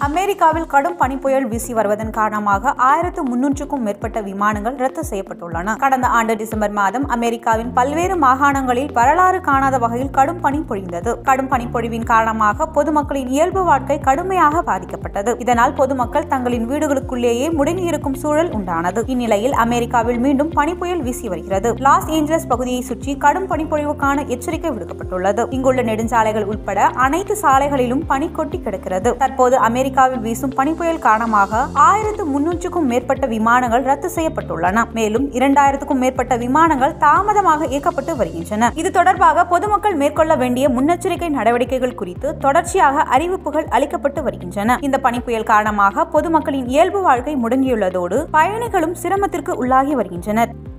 அமெரிக்காவில் கடும் பனிப்புயல் வீசி வருவதன் காரணமாக ஆயிரத்து முன்னூற்றுக்கும் மேற்பட்ட விமானங்கள் ரத்து செய்யப்பட்டுள்ளன கடந்த ஆண்டு டிசம்பர் மாதம் அமெரிக்காவின் பல்வேறு மாகாணங்களில் வரலாறு காணாத வகையில் கடும் பனி பொழிந்தது கடும் பனிப்பொழிவின் காரணமாக பொதுமக்களின் இயல்பு வாழ்க்கை கடுமையாக பாதிக்கப்பட்டது இதனால் பொதுமக்கள் தங்களின் வீடுகளுக்குள்ளேயே முடங்கியிருக்கும் சூழல் உண்டானது இந்நிலையில் அமெரிக்காவில் மீண்டும் பனிப்புயல் வீசி வருகிறது லாஸ் ஏஞ்சலஸ் பகுதியை சுற்றி கடும் பனிப்பொழிவுக்கான எச்சரிக்கை விடுக்கப்பட்டுள்ளது இங்குள்ள நெடுஞ்சாலைகள் உட்பட அனைத்து சாலைகளிலும் பனி கொட்டி கிடக்கிறது தற்போது அமெரிக்காவில் வீசும் பனிப்புயல் காரணமாக ஆயிரத்து முன்னூற்றுக்கும் மேற்பட்ட விமானங்கள் ரத்து செய்யப்பட்டுள்ளன மேலும் இரண்டாயிரத்துக்கும் மேற்பட்ட விமானங்கள் தாமதமாக இயக்கப்பட்டு வருகின்றன இது தொடர்பாக பொதுமக்கள் மேற்கொள்ள வேண்டிய முன்னெச்சரிக்கை நடவடிக்கைகள் குறித்து தொடர்ச்சியாக அறிவிப்புகள் அளிக்கப்பட்டு வருகின்றன இந்த பனிப்புயல் காரணமாக பொதுமக்களின் இயல்பு வாழ்க்கை முடங்கியுள்ளதோடு பயணிகளும் சிரமத்திற்கு உள்ளாகி வருகின்றனர்